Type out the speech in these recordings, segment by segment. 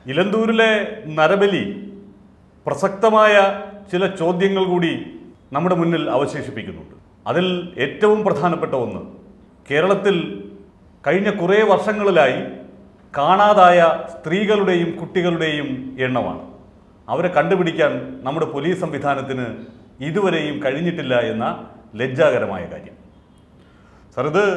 ഇലന്തൂരിലെ നരബലി പ്രസക്തമായ ചില ചോദ്യങ്ങൾ കൂടി നമ്മുടെ മുന്നിൽ അവശേഷിപ്പിക്കുന്നുണ്ട് അതിൽ ഏറ്റവും പ്രധാനപ്പെട്ട ഒന്ന് കേരളത്തിൽ കഴിഞ്ഞ കുറേ വർഷങ്ങളിലായി കാണാതായ സ്ത്രീകളുടെയും കുട്ടികളുടെയും എണ്ണമാണ് അവരെ കണ്ടുപിടിക്കാൻ നമ്മുടെ പോലീസ് സംവിധാനത്തിന് ഇതുവരെയും കഴിഞ്ഞിട്ടില്ല എന്ന ലജ്ജാകരമായ കാര്യം സാർ ഇത്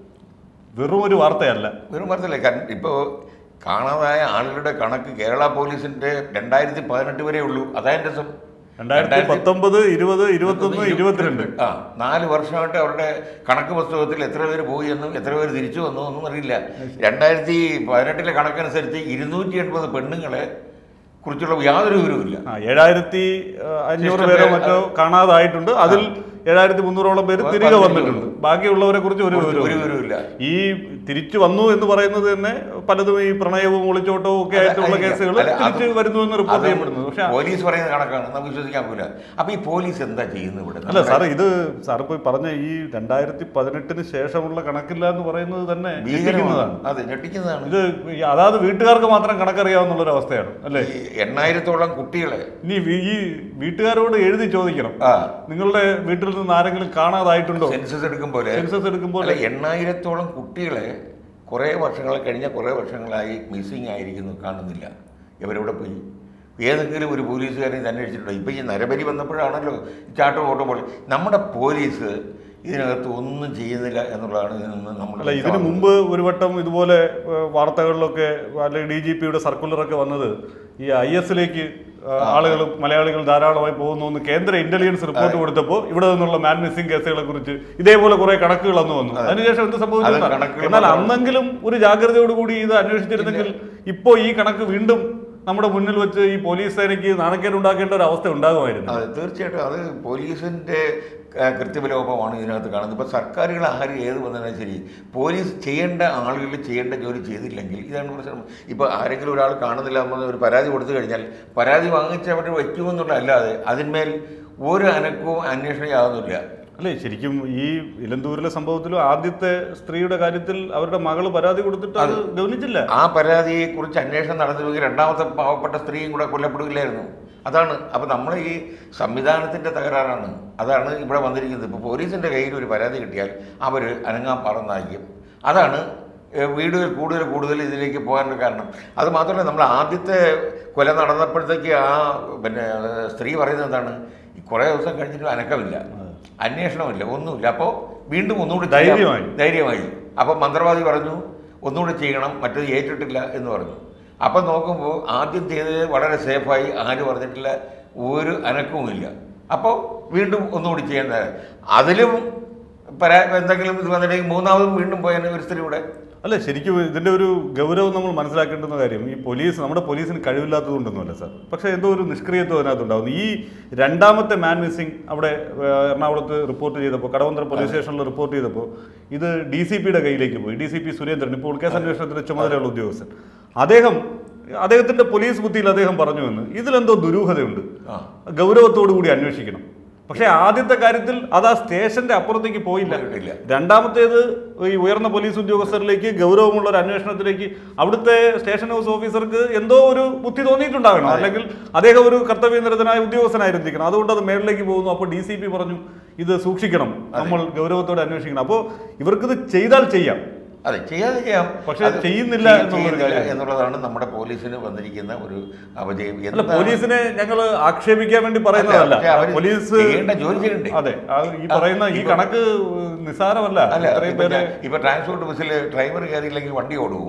വെറും ഒരു വാർത്തയല്ല വെറും പറഞ്ഞില്ലേ കാരണം ഇപ്പോൾ കാണാതായ ആളുകളുടെ കണക്ക് കേരള പോലീസിന്റെ രണ്ടായിരത്തി പതിനെട്ട് വരെ ഉള്ളൂ അതാ എൻ്റെ രസം രണ്ടായിരത്തി പത്തൊമ്പത് ഇരുപത് ഇരുപത്തൊന്ന് ഇരുപത്തിരണ്ട് ആ നാല് വർഷമായിട്ട് അവരുടെ കണക്ക് പുസ്തകത്തിൽ എത്ര പേര് പോയി എന്നും എത്ര പേര് തിരിച്ചു വന്നു ഒന്നും അറിയില്ല രണ്ടായിരത്തി പതിനെട്ടിലെ കണക്കനുസരിച്ച് ഇരുന്നൂറ്റി എൺപത് പെണ്ണുങ്ങളെ കുറിച്ചുള്ള യാതൊരു വിവരവുമില്ല ആ ഏഴായിരത്തി അഞ്ഞൂറ് പേരോ മറ്റോ കാണാതായിട്ടുണ്ട് അതിൽ ഏഴായിരത്തി മുന്നൂറോളം പേര് തിരികെ വന്നിട്ടുണ്ട് ബാക്കിയുള്ളവരെ കുറിച്ച് ഒരു ഒരു വിവരവും വിവരവുമില്ല ഈ തിരിച്ചു വന്നു എന്ന് പറയുന്നത് തന്നെ പലതും ഈ പ്രണയവും ഒളിച്ചോട്ടവും ഒക്കെ ആയിട്ടുള്ള അല്ല, കേസുകൾ അല്ല, അത് തിരിച്ചു വരുന്നു എന്ന് റിപ്പോർട്ട് അത് ചെയ്യപ്പെടുന്നു പക്ഷെ പോലീസ് പറയുന്ന കണക്കാണ് നമുക്ക് വിശ്വസിക്കാൻ പോല അപ്പൊ ഈ പോലീസ് എന്താ ചെയ്യുന്നത് ഇവിടെ അല്ല സാറേ ഇത് സാറ് പോയി പറഞ്ഞ ഈ രണ്ടായിരത്തി പതിനെട്ടിന് ശേഷമുള്ള കണക്കില്ല എന്ന് പറയുന്നത് തന്നെ ഭീകരമാണ് ഞെട്ടിക്കുന്നതാണ് അതെ ഞെട്ടിക്കുന്നതാണ് ഇത് ഈ അതാത് വീട്ടുകാർക്ക് മാത്രം കണക്കറിയാവുന്ന ഒരു അവസ്ഥയാണ് അല്ലേ ഈ എണ്ണായിരത്തോളം കുട്ടികളെ ഇനി വി- ഈ വീട്ടുകാരോട് എഴുതി ചോദിക്കണം ആ നിങ്ങളുടെ വീട്ടിൽ നിന്ന് ആരെങ്കിലും കാണാതായിട്ടുണ്ടോ സെൻസസ് എടുക്കും പോലെ സെൻസസ് എടുക്കുമ്പോൾ അല്ല എണ്ണായിരത്തോളം കുട്ടികളെ കുറേ വർഷങ്ങൾ കഴിഞ്ഞ കുറേ വർഷങ്ങളായി മിസ്സിങ് ആയിരിക്കുന്നു കാണുന്നില്ല ഇവരെവിടെ പോയി ഏതെങ്കിലും ഒരു പോലീസുകാരൻ ഇത് അന്വേഷിച്ചിട്ടുണ്ടോ ഇപ്പം ഈ നരബലി വന്നപ്പോഴാണല്ലോ ഈ ചാട്ടം ഓട്ടം പോലെ നമ്മുടെ പോലീസ് ഇതിനകത്ത് ഒന്നും ചെയ്യുന്നില്ല എന്നുള്ളതാണ് ഇതിൽ നിന്ന് നമ്മൾ അല്ല ഇതിനു മുമ്പ് ഒരു വട്ടം ഇതുപോലെ ഏഹ്, വാർത്തകളിലൊക്കെ അല്ലെങ്കിൽ ഡി ജി പിയുടെ സർക്കുലറൊക്കെ വന്നത് ഈ ഐ എസിലേക്ക് ആളുകൾ മലയാളികൾ ധാരാളമായി പോകുന്നു എന്ന് കേന്ദ്ര ഇന്റലിജൻസ് റിപ്പോർട്ട് കൊടുത്തപ്പോൾ ഇവിടെ നിന്നുള്ള മാൻ മിസ്സിംഗ് കേസുകളെ കുറിച്ച് ഇതേപോലെ കുറെ കണക്കുകൾ അന്ന് വന്നു അതിനുശേഷം എന്ത് അത് സംഭവിച്ചു കണക്കുകൾ എന്നാൽ മാത്രം- അന്നെങ്കിലും ഒരു ജാഗ്രതയോടുകൂടി ഇത് അന്വേഷിച്ചിരുന്നെങ്കിൽ ഇപ്പോൾ ഈ കണക്ക് വീണ്ടും നമ്മുടെ മുന്നിൽ വെച്ച് ഈ പോലീസ് സേനയ്ക്ക് നാണക്കേടുണ്ടാക്കേണ്ട ഒരു അവസ്ഥ ഉണ്ടാകുമായിരുന്നു അതെ തീർച്ചയായിട്ടും അത് പോലീസിൻ്റെ ക- കൃത്യവിലോപമാണ് ഇതിനകത്ത് കാണുന്നത് ഇപ്പോൾ സർക്കാരുകൾ ആര് ഏത് വന്നാലും ശരി പോലീസ് ചെയ്യേണ്ട ആളുകൾ ചെയ്യേണ്ട ജോലി ചെയ്തില്ലെങ്കിൽ ഇതാണ് പ്രശ്നം ഇപ്പോൾ ആരെങ്കിലും ഒരാൾ കാണുന്നില്ല എന്ന് ഒരു പരാതി കൊടുത്തു കഴിഞ്ഞാൽ പരാതി വാങ്ങിച്ചവർ വയ്ക്കുമെന്നുള്ള അല്ലാതെ അതിന്മേൽ ഒരു അനക്കവും അന്വേഷണം യാതൊന്നുമില്ല അല്ലേ ശരിക്കും ഈ ഇലന്തൂരിലെ സംഭവത്തിലും ആദ്യത്തെ സ്ത്രീയുടെ കാര്യത്തിൽ അവരുടെ മകള് പരാതി കൊടുത്തിട്ട് അത് ഗവനിച്ചില്ല ആ പരാതിയെക്കുറിച്ച് അന്വേഷണം നടന്നിരുന്നെങ്കിൽ രണ്ടാമത്തെ പാവപ്പെട്ട സ്ത്രീയും കൂടെ കൊല്ലപ്പെടുകയില്ലായിരുന്നു അതാണ് അപ്പോൾ നമ്മൾ ഈ സംവിധാനത്തിൻ്റെ തകരാറാണ് അതാണ് ഇവിടെ വന്നിരിക്കുന്നത് ഇപ്പോൾ പോലീസിൻ്റെ കയ്യിൽ ഒരു പരാതി കിട്ടിയാൽ അവർ അനങ്ങാൻ പറന്നായിരിക്കും അതാണ് ഏഹ്, വീടുകൾ കൂടുതൽ കൂടുതൽ ഇതിലേക്ക് പോകാനുള്ള കാരണം അത് മാത്രമല്ല നമ്മൾ ആദ്യത്തെ കൊല നടന്നപ്പോഴത്തേക്ക് ആ പിന്നെ ഏഹ്, സ്ത്രീ പറയുന്നത് എന്താണ് ഈ കുറേ ദിവസം കഴിഞ്ഞിട്ട് അനക്കമില്ല അന്വേഷണമില്ല ഒന്നുമില്ല അപ്പോൾ വീണ്ടും ഒന്നുകൂടി ചെയ്യാം. ധൈര്യമായി. ധൈര്യമായി അപ്പം മന്ത്രവാദി പറഞ്ഞു ഒന്നുകൂടി ചെയ്യണം മറ്റത് ഏറ്റിട്ടില്ല എന്ന് പറഞ്ഞു അപ്പം നോക്കുമ്പോൾ ആദ്യം ചെയ്തത് വളരെ സേഫായി ആരും പറഞ്ഞിട്ടില്ല ഒരു അനക്കവുമില്ല അപ്പോൾ വീണ്ടും ഒന്നുകൂടി ചെയ്യേണ്ട അതിലും പരാ എന്തെങ്കിലും ഇത് വന്നിട്ടുണ്ടെങ്കിൽ മൂന്നാമതും വീണ്ടും പോയാൽ ഒരു സ്ത്രീ കൂടെ അല്ല ശരിക്കും ഇതിന്റെ ഒരു ഗൗരവം നമ്മൾ മനസ്സിലാക്കേണ്ടുന്ന കാര്യം ഈ പോലീസ് നമ്മുടെ പോലീസിന് കഴിവില്ലാത്തതുകൊണ്ടൊന്നുമല്ല സാർ പക്ഷേ എന്തോ ഒരു നിഷ്ക്രിയത്വം അതിനകത്തുണ്ടാവുന്നു ഈ രണ്ടാമത്തെ മാൻ മിസ്സിംഗ് അവിടെ ഏഹ്, എറണാകുളത്ത് റിപ്പോർട്ട് ചെയ്തപ്പോൾ കടവന്ത്ര പോലീസ് സ്റ്റേഷനിൽ റിപ്പോർട്ട് ചെയ്തപ്പോൾ ഇത് ഡി സി പിയുടെ കയ്യിലേക്ക് പോയി ഡി സി പി സുരേന്ദ്രൻ ഇപ്പോൾ കേസ് അന്വേഷണത്തിന്റെ ചുമതലയുള്ള ഉദ്യോഗസ്ഥൻ അദ്ദേഹം അദ്ദേഹത്തിന്റെ പോലീസ് ബുദ്ധിയിൽ അദ്ദേഹം പറഞ്ഞു എന്ന് ഇതിലെന്തോ ദുരൂഹതയുണ്ട് ആ ഗൗരവത്തോടു കൂടി അന്വേഷിക്കണം പക്ഷേ ആദ്യത്തെ കാര്യത്തിൽ അത് ആ സ്റ്റേഷന്റെ അപ്പുറത്തേക്ക് പോയില്ല പോയിട്ടില്ല. രണ്ടാമത്തേത് ഈ ഉയർന്ന പോലീസ് ഉദ്യോഗസ്ഥരിലേക്ക് ഗൗരവമുള്ള ഒരു അന്വേഷണത്തിലേക്ക് അവിടുത്തെ സ്റ്റേഷൻ ഹൗസ് ഓഫീസർക്ക് എന്തോ ഒരു ബുദ്ധി തോന്നിയിട്ടുണ്ടാകണം അല്ലെങ്കിൽ അദ്ദേഹം ഒരു കർത്തവ്യനിരതനായ ഉദ്യോഗസ്ഥനായിരുന്നിരിക്കണം അതുകൊണ്ട് അത് മേളിലേക്ക് പോകുന്നു അപ്പോൾ ഡി സി പി പറഞ്ഞു ഇത് സൂക്ഷിക്കണം നമ്മൾ ഗൗരവത്തോടെ അന്വേഷിക്കണം അപ്പോൾ ഇവർക്കിത് ചെയ്താൽ ചെയ്യാം അതെ ചെയ്യാതെ ചെയ്യാം പക്ഷേ അത് ചെയ്യുന്നില്ല ചെയ്യ- എന്നുള്ളൊരു ചെയ്യുന്നില്ല കാര്യം. എന്നുള്ളതാണ് നമ്മുടെ പോലീസിന് വന്നിരിക്കുന്ന ഒരു അപജയം അല്ല എന്താണ് പോലീസിനെ ഞങ്ങൾ ആക്ഷേപിക്കാൻ വേണ്ടി പറയുന്നതല്ല പക്ഷേ അവര് പോലീസ് ചെയ്യേണ്ട ജോലി ചെയ്യണ്ടേ? അതെ ആ ഈ പറയുന്ന ഈ കണക്ക് നിസാരമല്ല അല്ല ഇത്രയും ഇപ്പൊ പേര് ഞാൻ- ഇപ്പൊ ട്രാൻസ്പോർട്ട് ബസ്സിൽ ഡ്രൈവർ കയറിയില്ലെങ്കിൽ വണ്ടി ഓടുകയും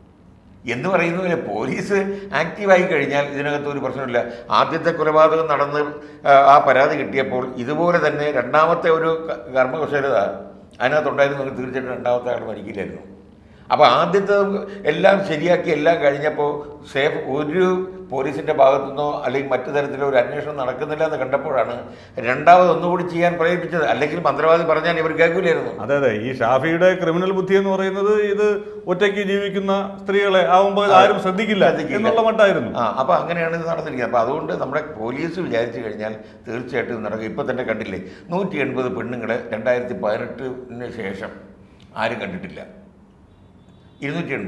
എന്ന് പറയുന്നതിന് പോലീസ് ആക്റ്റീവായി കഴിഞ്ഞാൽ ഇതിനകത്ത് ഒരു പ്രശ്നമില്ല ആദ്യത്തെ കൊലപാതകം നടന്ന് ആ, ആ പരാതി കിട്ടിയപ്പോൾ ഇതുപോലെ തന്നെ രണ്ടാമത്തെ ഒരു ക- കർമ്മകുശലത അതിനകത്തുണ്ടായിരുന്നെങ്കിൽ തീർച്ചയായിട്ടും രണ്ടാമത്തെ ആൾ മരിക്കില്ലായിരുന്നു അപ്പോൾ ആദ്യത്തെ എല്ലാം ശരിയാക്കി എല്ലാം കഴിഞ്ഞപ്പോൾ സേഫ് ഒരു പോലീസിൻ്റെ ഭാഗത്തുനിന്നോ അല്ലെങ്കിൽ മറ്റു തരത്തിലോ ഒരു അന്വേഷണം നടക്കുന്നില്ല എന്ന് കണ്ടപ്പോഴാണ് രണ്ടാമത് ഒന്നുകൂടി ചെയ്യാൻ പ്രേരിപ്പിച്ചത് അല്ലെങ്കിൽ മന്ത്രവാദി പറഞ്ഞാൽ ഇവർ കേൾക്കില്ലായിരുന്നു അതെ അതെ ഈ ഷാഫിയുടെ ക്രിമിനൽ ബുദ്ധി എന്ന് പറയുന്നത് ഇത് ഒറ്റയ്ക്ക് ജീവിക്കുന്ന സ്ത്രീകളെ ആവുമ്പോൾ ഇത് ആരും ശ്രദ്ധിക്കില്ല ശ്രദ്ധിക്കില്ല. എന്നുള്ള മട്ടായിരുന്നു ആ അപ്പോൾ അങ്ങനെയാണ് ഇത് നടന്നിരിക്കുന്നത് അപ്പോൾ അതുകൊണ്ട് നമ്മുടെ പോലീസ് വിചാരിച്ചു കഴിഞ്ഞാൽ തീർച്ചയായിട്ടും ഇത് നടക്കും ഇപ്പം തന്നെ കണ്ടില്ലേ നൂറ്റി എൺപത് പെണ്ണുങ്ങളെ രണ്ടായിരത്തി പതിനെട്ടിന് ശേഷം ആരും കണ്ടിട്ടില്ല ഇരുന്നൂറ്റി എൺപത്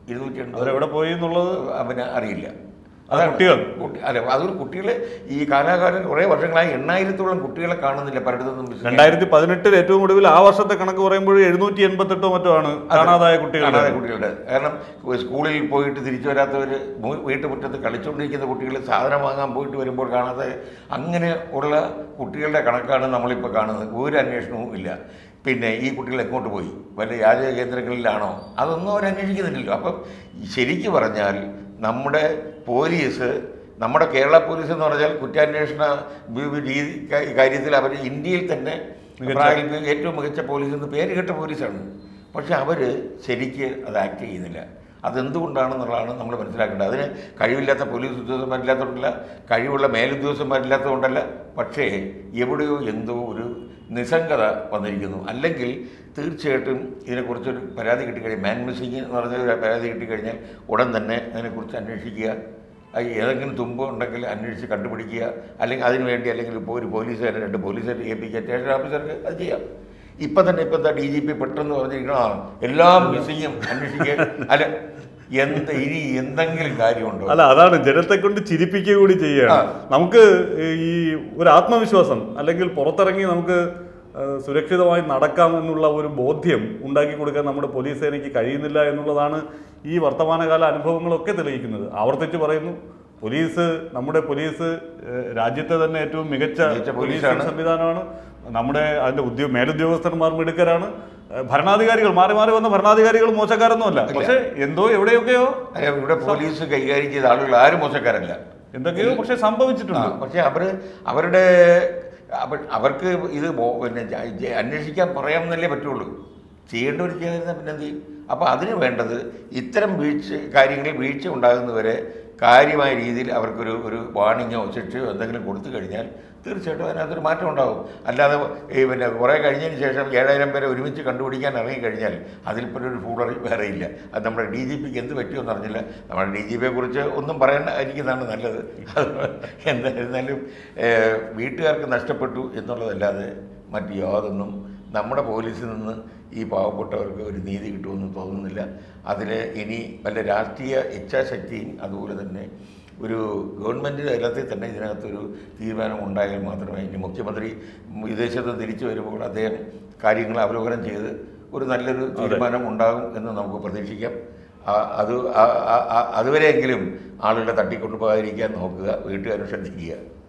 ഇരുന്നൂറ്റി എൺപത് അവരെവിടെ പോയി എന്നുള്ളത് പിന്നെ അറിയില്ല അത് കുട്ടികൾ? കുട്ടി- അല്ല അതൊരു കുട്ടികൾ ഈ കാലാകാലം കുറേ വർഷങ്ങളായി എണ്ണായിരത്തോളം കുട്ടികളെ കാണുന്നില്ല പലയിടത്തും വിസിറ്റ് രണ്ടായിരത്തി പതിനെട്ടിൽ ഏറ്റവും ഒടുവിൽ ആ വർഷത്തെ കണക്ക് പറയുമ്പോൾ എഴുന്നൂറ്റി എൺപത്തെട്ടോ മറ്റോ ആണ് കാണാതായ കുട്ടികളുടെ കാണാതെ കുട്ടികളുടെ കാരണം സ്കൂളിൽ പോയിട്ട് തിരിച്ചു വരാത്തവർ വീട്ടുമുറ്റത്ത് കളിച്ചുകൊണ്ടിരിക്കുന്ന കുട്ടികൾ സാധനം വാങ്ങാൻ പോയിട്ട് വരുമ്പോൾ കാണാതെ അങ്ങനെ ഉള്ള കുട്ടികളുടെ കണക്കാണ് നമ്മളിപ്പോൾ കാണുന്നത് ഒരു അന്വേഷണവും ഇല്ല പിന്നെ ഈ കുട്ടികൾ എങ്ങോട്ട് പോയി വല്ല യാചക കേന്ദ്രങ്ങളിലാണോ അതൊന്നും അവർ അന്വേഷിക്കുന്നില്ലല്ലോ അപ്പം ശരിക്കു പറഞ്ഞാൽ നമ്മുടെ പോലീസ് നമ്മുടെ കേരള പോലീസ് എന്ന് പറഞ്ഞാൽ കുറ്റാന്വേഷണ വി- വി- രീതി ക- കാര്യത്തിൽ അവർ ഇന്ത്യയിൽ തന്നെ പ്രായത്തിൽ ഏറ്റവും മികച്ച പോലീസ് എന്ന് പേര് കേട്ട പോലീസാണ് പക്ഷെ അവർ ശരിക്ക് അത് ആക്ട് ചെയ്യുന്നില്ല അതെന്തുകൊണ്ടാണെന്നുള്ളതാണ് നമ്മൾ മനസ്സിലാക്കേണ്ടത് അതിന് കഴിവില്ലാത്ത പോലീസ് ഉദ്യോഗസ്ഥന്മാരില്ലാത്തതുകൊണ്ടല്ല കഴിവുള്ള മേലുദ്യോഗസ്ഥന്മാരില്ലാത്തതുകൊണ്ടല്ല പക്ഷേ എവിടെയോ എന്തോ ഒരു നിസ്സംഗത വന്നിരിക്കുന്നു അല്ലെങ്കിൽ തീർച്ചയായിട്ടും ഇതിനെക്കുറിച്ചൊരു പരാതി കിട്ടിക്കഴിഞ്ഞാൽ മാൻ മിസ്സിങ് എന്ന് പറഞ്ഞ ഒരു പരാതി കിട്ടിക്കഴിഞ്ഞാൽ ഉടൻ തന്നെ അതിനെക്കുറിച്ച് അന്വേഷിക്കുക അത് ഏതെങ്കിലും തുമ്പ് ഉണ്ടെങ്കിൽ അന്വേഷിച്ച് കണ്ടുപിടിക്കുക അല്ലെങ്കിൽ അതിന് വേണ്ടി അല്ലെങ്കിൽ ഇപ്പോൾ ഒരു പോലീസുകാരെ രണ്ട് പോലീസുകാരെ ഏൽപ്പിക്കുക സ്റ്റേഷൻ ഓഫീസർക്ക് അത് ചെയ്യാം ഇപ്പം തന്നെ ഇപ്പം എന്താ ഡി ജി പി പെട്ടെന്ന് പറഞ്ഞിരിക്കണം ആ എല്ലാം മിസ്സിങ്ങും അന്വേഷിക്കുക അല്ല എന്ത് ഇനി എന്തെങ്കിലും കാര്യമുണ്ടോ അല്ല അതാണ് ജനത്തെ കൊണ്ട് ചിരിപ്പിക്കുക കൂടി ചെയ്യുകയാണ് ആ. നമുക്ക് ഈ ഒരു ആത്മവിശ്വാസം അല്ലെങ്കിൽ പുറത്തിറങ്ങി നമുക്ക് ആ, സുരക്ഷിതമായി നടക്കാം എന്നുള്ള ഒരു ബോധ്യം ഉണ്ടാക്കി കൊടുക്കാൻ നമ്മുടെ പോലീസ് സേനയ്ക്ക് കഴിയുന്നില്ല എന്നുള്ളതാണ് ഈ വർത്തമാനകാല അനുഭവങ്ങളൊക്കെ തെളിയിക്കുന്നത് ആവർത്തിച്ച് പറയുന്നു പോലീസ് നമ്മുടെ പോലീസ് ഏഹ്, രാജ്യത്തെ തന്നെ ഏറ്റവും മികച്ച മികച്ച പോലീസ് പോലീസാണ്. സംവിധാനമാണ് നമ്മുടെ അതിന്റെ ഉദ്യോഗ മേലുദ്യോഗസ്ഥന്മാർ മിടുക്കരാണ് ഏഹ്, ഭരണാധികാരികൾ മാറി മാറി വന്ന ഭരണാധികാരികൾ മോശക്കാരൊന്നുമല്ല പക്ഷെ എന്തോ എവിടെയൊക്കെയോ അല്ല ഇവിടെ പോലീസ് കൈകാര്യം ചെയ്ത ആളുകൾ ആരും മോശക്കാരല്ല എന്തൊക്കെയോ പക്ഷെ സംഭവിച്ചിട്ടുണ്ട് ആ, പക്ഷേ അവർ അവരുടെ അവർ അവർക്ക് ഇത് ബോ- പിന്നെ ജ- ജ- അന്വേഷിക്കാൻ പറയാമെന്നല്ലേ പറ്റുള്ളൂ ചെയ്യേണ്ടവർ ചെയ്യാതിരുന്നാൽ പിന്നെ എന്ത് ചെയ്യും അപ്പോൾ അതിന് വേണ്ടത് ഇത്തരം വീഴ്ച കാര്യങ്ങളിൽ വീഴ്ച ഉണ്ടാകുന്നവരെ കാര്യമായ രീതിയിൽ അവർക്കൊരു ഒരു വാണിങ്ങോ ശിക്ഷയോ എന്തെങ്കിലും കൊടുത്തു കഴിഞ്ഞാൽ തീർച്ചയായിട്ടും അതിനകത്തൊരു മാറ്റം ഉണ്ടാകും അല്ലാതെ ഈ പിന്നെ കുറേ കഴിഞ്ഞതിന് ശേഷം ഏഴായിരം പേരെ ഒരുമിച്ച് കണ്ടുപിടിക്കാൻ ഇറങ്ങിക്കഴിഞ്ഞാൽ അതിൽ പിന്നെ ഒരു ഫൂളറി വേറെ ഇല്ല അത് നമ്മുടെ ഡി ജി പിക്ക് എന്ത് പറ്റുമെന്ന് അറിഞ്ഞില്ല നമ്മുടെ ഡി ജി പിയെ കുറിച്ച് ഒന്നും പറയാണ്ടിരിക്കുന്നതാണ് നല്ലത് എന്തായിരുന്നാലും ഏഹ്, വീട്ടുകാർക്ക് നഷ്ടപ്പെട്ടു എന്നുള്ളതല്ലാതെ മറ്റ് യാതൊന്നും നമ്മുടെ പോലീസിൽ നിന്ന് ഈ പാവപ്പെട്ടവർക്ക് ഒരു നീതി കിട്ടുമെന്ന് തോന്നുന്നില്ല അതിൽ ഇനി വല്ല രാഷ്ട്രീയ ഇച്ഛാശക്തിയും അതുപോലെ തന്നെ ഒരു ഗവൺമെൻറ് തലത്തിൽ തന്നെ ഇതിനകത്തൊരു തീരുമാനം ഉണ്ടായാൽ മാത്രമേ ഇനി മുഖ്യമന്ത്രി വിദേശത്ത് തിരിച്ചു വരുമ്പോൾ അദ്ദേഹം കാര്യങ്ങൾ അവലോകനം ചെയ്ത് ഒരു നല്ലൊരു തീരുമാനം ഉണ്ടാകും എന്ന് നമുക്ക് പ്രതീക്ഷിക്കാം ആ- അത് ആ- ആ- ആ- അതുവരെയെങ്കിലും ആളുകളെ തട്ടിക്കൊണ്ടുപോകാതിരിക്കാൻ നോക്കുക വീട്ടുകാരും ശ്രദ്ധിക്കുക